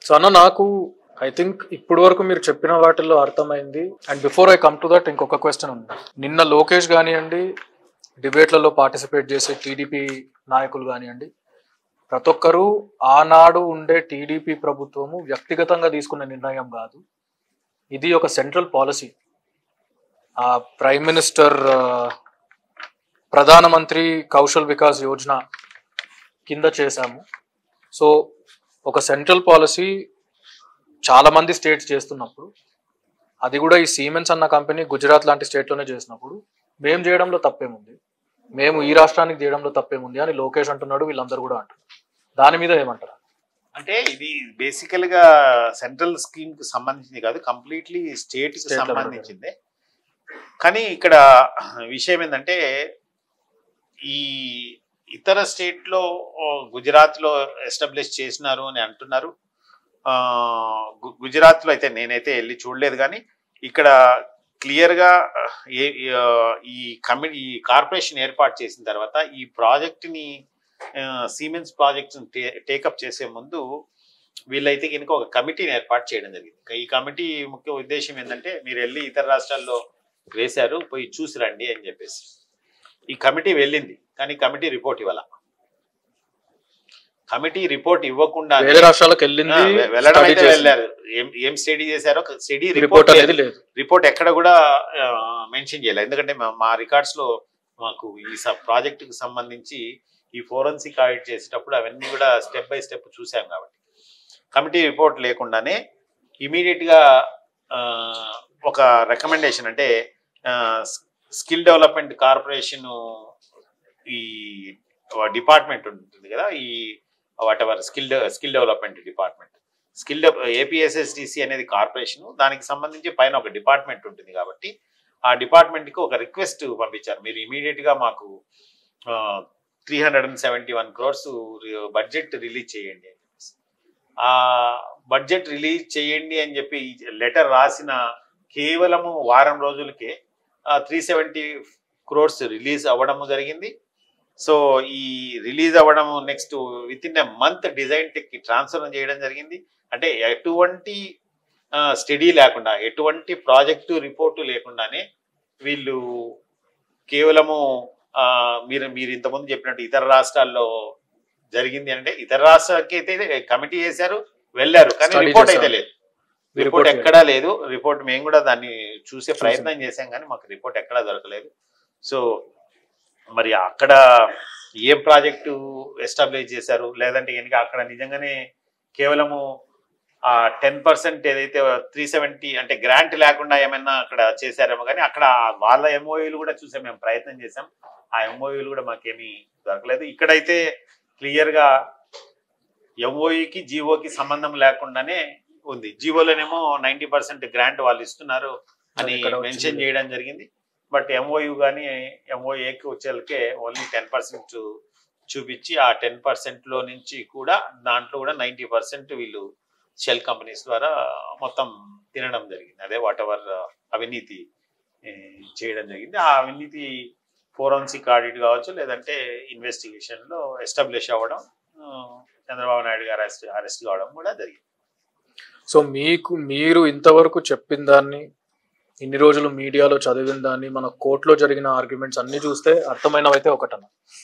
So అన్న నాకు I think ఇప్పుడు వరకు మీరు చెప్పిన వాటిల్లో అర్థమైంది and before I come to that ఇంకొక క్వశ్చన్ ఉంది నిన్న లోకేష్ కానివ్వండి డిబేట్లలో పార్టిసిపేట్ చేసే టీడీపీ నాయకులు కానివ్వండి ప్రతి ఒక్కరూ ఆనాడు ఉండే టీడీపీ ప్రభుత్వము వ్యక్తిగతంగా తీసుకున్న నిర్ణయం కాదు ఇది ఒక సెంట్రల్ పాలసీ ఆ ప్రైమ్ మినిస్టర్ ఆ, ప్రధానమంత్రి కౌశల్ వికాస్ యోజన కింద చేశాము సో ఒక సెంట్రల్ పాలసీ చాలా మంది స్టేట్స్ చేస్తున్నప్పుడు అది కూడా ఈ సీమెన్స్ అన్న కంపెనీ గుజరాత్ లాంటి స్టేట్లోనే చేసినప్పుడు మేము చేయడంలో తప్పేముంది మేము ఈ రాష్ట్రానికి చేయడంలో తప్పేముంది అని లోకేష్ అంటున్నాడు వీళ్ళందరూ కూడా అంటున్నారు దాని మీద ఏమంటారు అంటే ఇది బేసికల్ గా సెంట్రల్ స్కీమ్ కి సంబంధించింది కాదు కంప్లీట్లీ స్టేట్ కి State level సంబంధించిందే కానీ ఇక్కడ విషయం ఏంటంటే ఈ ఇతర స్టేట్ లో ఓ, గుజరాత్ లో ఎస్టాబ్లిష్ చేసినారు అని అంటున్నారు ఆ, గు- గుజరాత్ లో అయితే నేనైతే వెళ్ళి చూడలేదు కానీ ఇక్కడ క్లియర్ గా ఏ ఆ, ఈ కమిటీ ఈ కార్పొరేషన్ ఏర్పాటు చేసిన తర్వాత ఈ ప్రాజెక్ట్ ని సీమెన్స్ ప్రాజెక్ట్ టేకప్ చేసే ముందు వీళ్ళైతే కనుక ఒక కమిటీని ఏర్పాటు చేయడం జరిగింది ఈ కమిటీ ముఖ్య ఉద్దేశం ఏంటంటే మీరు వెళ్ళి ఇతర రాష్ట్రాల్లో వేశారు పోయి చూసి రండి అని చెప్పేసి ఈ కమిటీ వెళ్ళింది కానీ కమిటీ రిపోర్ట్ ఇవ్వాల కమిటీ రిపోర్ట్ ఇవ్వకుండా వేరే రాష్ట్రాలకు వెళ్ళింది వెళ్ళడం study అయితే చేసింది. వెళ్ళారు ఏం ఏం స్టడీ చేశారో స్టడీ రిపోర్ట్ రిపోర్ట్ అనేది లేదు రిపోర్ట్ ఎక్కడ కూడా మెన్షన్ చేయలేదు ఎందుకంటే మా- మా రికార్డ్స్ లో మాకు ఈ ప్రాజెక్ట్ కి సంబంధించి ఈ ఫోరెన్సిక్ ఆడిట్ చేసేటప్పుడు అవన్నీ కూడా స్టెప్ బై స్టెప్ చూసాం కాబట్టి కమిటీ రిపోర్ట్ లేకుండానే ఇమీడియట్ గా ఆ, ఒక రికమెండేషన్ అంటే స్కిల్ డెవలప్మెంట్ కార్పొరేషన్ ఈ డిపార్ట్మెంట్ ఉంటుంది కదా ఈ whatever skill skill development department skill APSSDC అనేది కార్పొరేషన్ దానికి సంబంధించి పైన ఒక డిపార్ట్మెంట్ ఉంటుంది కాబట్టి ఆ డిపార్ట్మెంట్కి ఒక రిక్వెస్ట్ పంపించారు మీరు ఇమీడియట్ గా మాకు three hundred and seventy one crores budget release చేయండి అని చెప్పేసి ఆ బడ్జెట్ రిలీజ్ చేయండి అని చెప్పి లెటర్ రాసిన కేవలము వారం రోజులకే త్రీ సెవెంటీ క్రోర్స్ రిలీజ్ అవ్వడము జరిగింది సో ఈ రిలీజ్ అవ్వడం next within a month design tech transfer చేయడం జరిగింది అంటే ఎటువంటి స్టడీ లేకుండా ఎటువంటి ప్రాజెక్టు రిపోర్టు లేకుండానే వీళ్ళు కేవలము ఆ, మీరు మీరు ఇంతకుముందు చెప్పినట్టు ఇతర రాష్ట్రాల్లో జరిగింది అంటే ఇతర రాష్ట్రాలకి అయితే కమిటీ చేశారు వెళ్ళారు కానీ Study రిపోర్ట్ అయితే చేశారు. లేదు మీ రిపోర్ట్ report ఎక్కడా లేదు రిపోర్ట్ మేము కూడా దాన్ని చూసే ప్రయత్నం చేశాం కానీ మాకు రిపోర్ట్ ఎక్కడా దొరకలేదు సో మరి అక్కడ ఏం ప్రాజెక్టు ఎస్టాబ్లిష్ చేశారు లేదంటే కనుక అక్కడ నిజంగానే కేవలము ఆ టెన్ పర్సెంట్ ఏదైతే త్రీ సెవెంటీ అంటే గ్రాంట్ లేకుండా ఏమైనా అక్కడ చేశారేమో కానీ అక్కడ వాళ్ళ ఎంఓయూలు కూడా చూసాం మేము ప్రయత్నం చేసాం ఆ ఎంఓయూలు కూడా మాకేమీ దొరకలేదు ఇక్కడైతే క్లియర్గా ఎంఓఈకి జీవోకి సంబంధం లేకుండానే ఉంది జీవోలోనేమో నైంటీ పర్సెంట్ గ్రాంట్ వాళ్ళు ఇస్తున్నారు అని ఇక్కడ వచ్చింది. మెన్షన్ చేయడం జరిగింది బట్ ఎంఓయు కానీ ఎంఓఏకి వచ్చేళ్ళకే ఓన్లీ టెన్ పర్సెంట్ చూపించి ఆ టెన్ లో నుంచి కూడా దాంట్లో కూడా నైంటీ పర్సెంట్ వీళ్ళు షెల్ కంపెనీస్ ద్వారా మొత్తం తినడం జరిగింది అదే వాట్ ఎవర్ అవినీతి ఏ, చేయడం జరిగింది ఆ అవినీతి ఫోరెన్సిక్ ఆడిట్ కావచ్చు లేదంటే ఇన్వెస్టిగేషన్ లో ఎస్టాబ్లిష్ అవ్వడం ఆ, చంద్రబాబు నాయుడు గారు అరెస్ట్ అరెస్ట్ కావడం కూడా జరిగింది సో మీకు మీరు ఇంతవరకు చెప్పిన దాన్ని ఇన్ని రోజులు మీడియాలో చదివిన దాన్ని మన కోర్టులో జరిగిన ఆర్గ్యుమెంట్స్ అన్ని చూస్తే అర్థమైనవైతే ఒకటన్న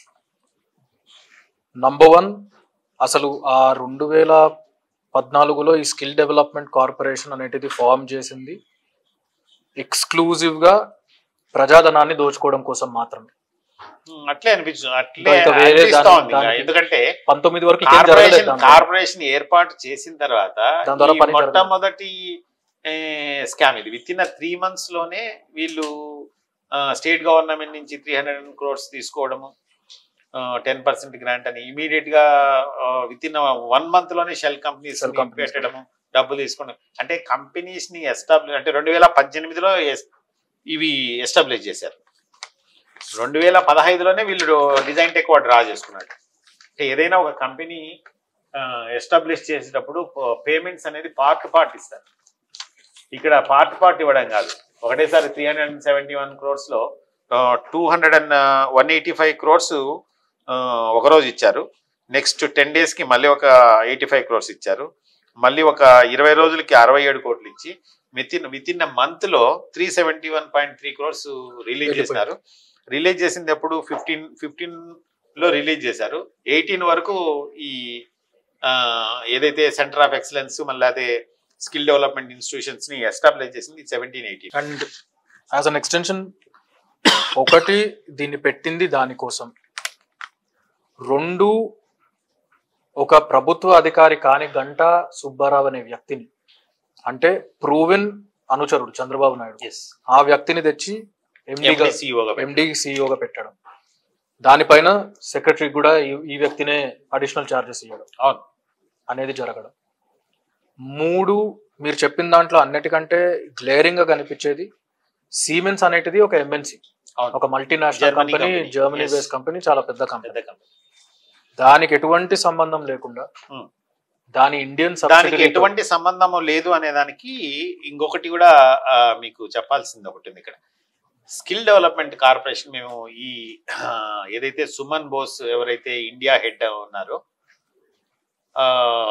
నంబర్ వన్ అసలు ఆ రెండు వేల పద్నాలుగులో ఈ స్కిల్ డెవలప్మెంట్ కార్పొరేషన్ అనేటిది ఫామ్ చేసింది ఎక్స్క్లూజివ్ గా ప్రజాధనాన్ని దోచుకోవడం కోసం మాత్రమే ఉమ్, అట్లే అనిపించు అట్లే ఇంకా వేరే అనిపిస్తా దాని- ఉంది ఇంకా. దానికి- ఎందుకంటే పంతొమ్మిది వరకు ఇంకేం జరగలేదు కార్పొరేషన్ దాంట్లో. కార్పొరేషన్ ఏర్పాటు చేసిన తర్వాత దాని ద్వారా ఈ పని జరగదు. మొట్టమొదటి స్కామ్ ఇది విత్ ఇన్ త్రీ మంత్స్ లోనే వీళ్ళు స్టేట్ గవర్నమెంట్ నుంచి త్రీ హండ్రెడ్ క్రోర్స్ తీసుకోవడము టెన్ పర్సెంట్ గ్రాంట్ అని ఇమీడియట్ గా విత్ ఇన్ వన్ మంత్ లోనే షెల్ కంపెనీస్ Shell companies పెట్టడము డబ్బులు తీసుకోవడం అంటే కంపెనీస్ ని ఎస్టాబ్లిష్ అంటే రెండు వేల పద్దెనిమిదిలో ఎస్- ఇవి ఎస్టాబ్లిష్ చేశారు రెండు వేల పదహైదులోనే వీళ్ళు డిజైన్ టెక్ వాడు డ్రా చేసుకున్నాడు అంటే ఏదైనా ఒక కంపెనీ ఎస్టాబ్లిష్ చేసేటప్పుడు పేమెంట్స్ అనేది పార్ట్ పార్ట్ ఇస్తారు ఇక్కడ పార్ట్ పార్ట్ ఇవ్వడం కాదు ఒకటేసారి three hundred and seventy one crores లో two hundred and one eighty five crores ఒకరోజు ఇచ్చారు నెక్స్ట్ టెన్ డేస్ కి మళ్ళీ ఒక ఎయిటీ ఫైవ్ క్రోర్స్ ఇచ్చారు మళ్ళీ ఒక ఇరవై రోజులకి అరవై ఏడు కోట్లు ఇచ్చి within within month లో three seventy one point three crores release చేసినారు రిలీజ్ చేసింది ఎప్పుడు ఫిఫ్టీన్ ఫిఫ్టీన్ లో రిలీజ్ చేశారు ఎయిటీన్ వరకు ఈ ఆ, ఏదైతే సెంటర్ ఆఫ్ ఎక్సలెన్స్ మళ్ళీ అదే స్కిల్ డెవలప్మెంట్ ఇన్స్టిట్యూషన్స్ ని ఎస్టాబ్లిష్ చేసింది seventeen eighteen and as an extension ఒకటి దీన్ని పెట్టింది దానికోసం రెండు ఒక ప్రభుత్వ అధికారి కాని గంట సుబ్బారావు అనే వ్యక్తిని అంటే ప్రూవెన్ అనుచరుడు చంద్రబాబు నాయుడు ఆ వ్యక్తిని తెచ్చి ఎండిగా ఎండి సిఇఓగా పెట్టడం దానిపైన సెక్రటరీ కూడా ఈ- ఈ వ్యక్తినే అడిషనల్ ఛార్జెస్ ఇవ్వడం అవును అనేది జరగడం మూడు మీరు చెప్పిన దాంట్లో అన్నిటికంటే గ్లేరింగ్ గా కనిపించేది సీమెన్స్ అనేటిది ఒక ఎంఎన్సి అవును. ఒక multinational Germany company company. Germany Yes. Based company చాలా పెద్ద కంపెనీ పెద్ద కంపెనీ దానికి ఎటువంటి సంబంధం లేకుండా Hmm. దాని ఇండియన్ దానికి సబ్సిడరీ ఎటువంటి సంబంధము లేదు అనే దానికి ఇంకొకటి కూడా ఆ, మీకు చెప్పాల్సింది ఒకటి ఉంది ఇక్కడ స్కిల్ డెవలప్మెంట్ కార్పొరేషన్ మేము ఈ ఆ, ఏదైతే సుమన్ బోస్ ఎవరైతే ఇండియా హెడ్ ఉన్నారో ఆ,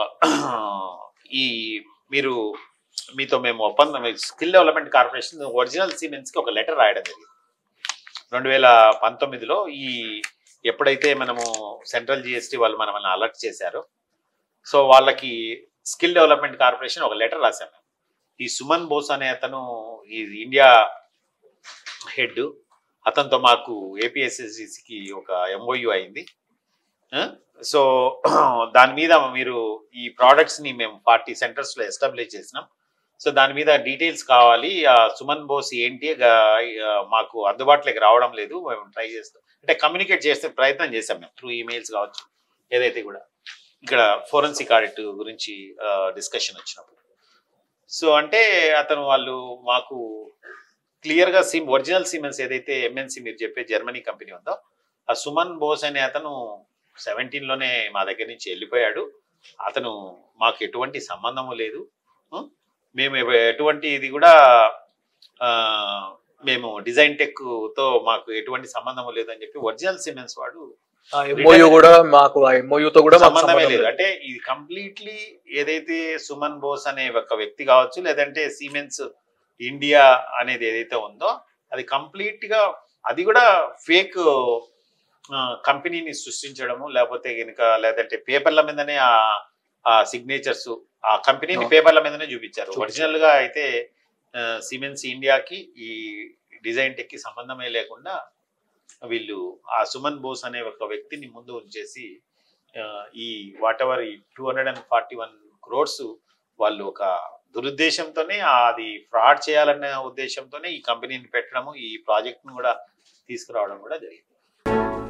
ఈ మీరు మీతో మేము ఒప్పందం skill development corporation original Siemens కి ఒక లెటర్ రాయడం జరిగింది రెండు వేల పంతొమ్మిదిలో ఈ ఎప్పుడైతే మనము సెంట్రల్ జిఎస్టీ వాళ్ళు మనల్ని అలర్ట్ చేశారో సో వాళ్ళకి స్కిల్ డెవలప్మెంట్ కార్పొరేషన్ ఒక లెటర్ రాశాం మేము ఈ సుమన్ బోస్ అనే అతను ఈ ఇండియా హెడ్ అతనితో మాకు ఏపీఎస్ఎస్సికి ఒక ఎంఓయు అయింది ఆ? సో దాని మీద మీరు ఈ products ని మేము ఫార్టీ సెంటర్స్లో ఎస్టాబ్లిష్ చేసినాం సో దాని మీద డీటెయిల్స్ కావాలి ఆ సుమన్ బోస్ ఏంటి గా- ఆ, మాకు అందుబాటులోకి రావడం లేదు మేము ట్రై చేస్తాం అంటే కమ్యూనికేట్ చేసే ప్రయత్నం చేసాం మేము త్రూ ఈమెయిల్స్ కావచ్చు ఏదైతే కూడా ఇక్కడ ఫోరెన్సిక్ ఆడిట్ గురించి డిస్కషన్ వచ్చినప్పుడు సో అంటే అతను వాళ్ళు మాకు క్లియర్ గా సిమ్ ఒరిజినల్ సిమెన్స్ ఏదైతే ఎంఎన్సి మీరు చెప్పే జర్మనీ కంపెనీ ఉందో ఆ సుమన్ బోస్ అనే అతను సెవెంటీన్ లోనే మా దగ్గర నుంచి వెళ్ళిపోయాడు అతను మాకు ఎటువంటి సంబంధము లేదు ఉం? మేము ఎవ- ఎటువంటి ఇది కూడా ఆ, మేము డిజైన్ టెక్ తో మాకు ఎటువంటి సంబంధము లేదు అని చెప్పి ఒరిజినల్ సిమెన్స్ వాడు ఆ ఎంఓయూ కూడా మాకు ఆ MOU తో కూడా మాకు సంబంధమే సంబంధం లేదు లేదు అంటే ఇది కంప్లీట్లీ ఏదైతే సుమన్ బోస్ అనే ఒక వ్యక్తి కావచ్చు లేదంటే సిమెన్స్ ఇండియా అనేది ఏదైతే ఉందో అది కంప్లీట్ గా అది కూడా ఫేక్ కంపెనీని సృష్టించడము లేకపోతే కనుక లేదంటే పేపర్ల మీదనే ఆ ఆ సిగ్నేచర్స్ ఆ కంపెనీని అవును. పేపర్ల మీదనే చూపించారు చూపించారు. ఒరిజినల్ గా అయితే సిమెన్స్ ఇండియాకి ఈ డిజైన్ టెక్ కి సంబంధమే లేకుండా వీళ్ళు ఆ సుమన్ బోస్ అనే ఒక వ్యక్తిని ముందు ఉంచేసి ఆ, ఈ వాట్ ఎవర్ ఈ two hundred and forty one crores వాళ్ళు ఒక దురుద్దేశంతోనే అది ఫ్రాడ్ చేయాలనే ఉద్దేశంతోనే ఈ కంపెనీని పెట్టడము ఈ ప్రాజెక్ట్ను కూడా తీసుకురావడం కూడా జరిగింది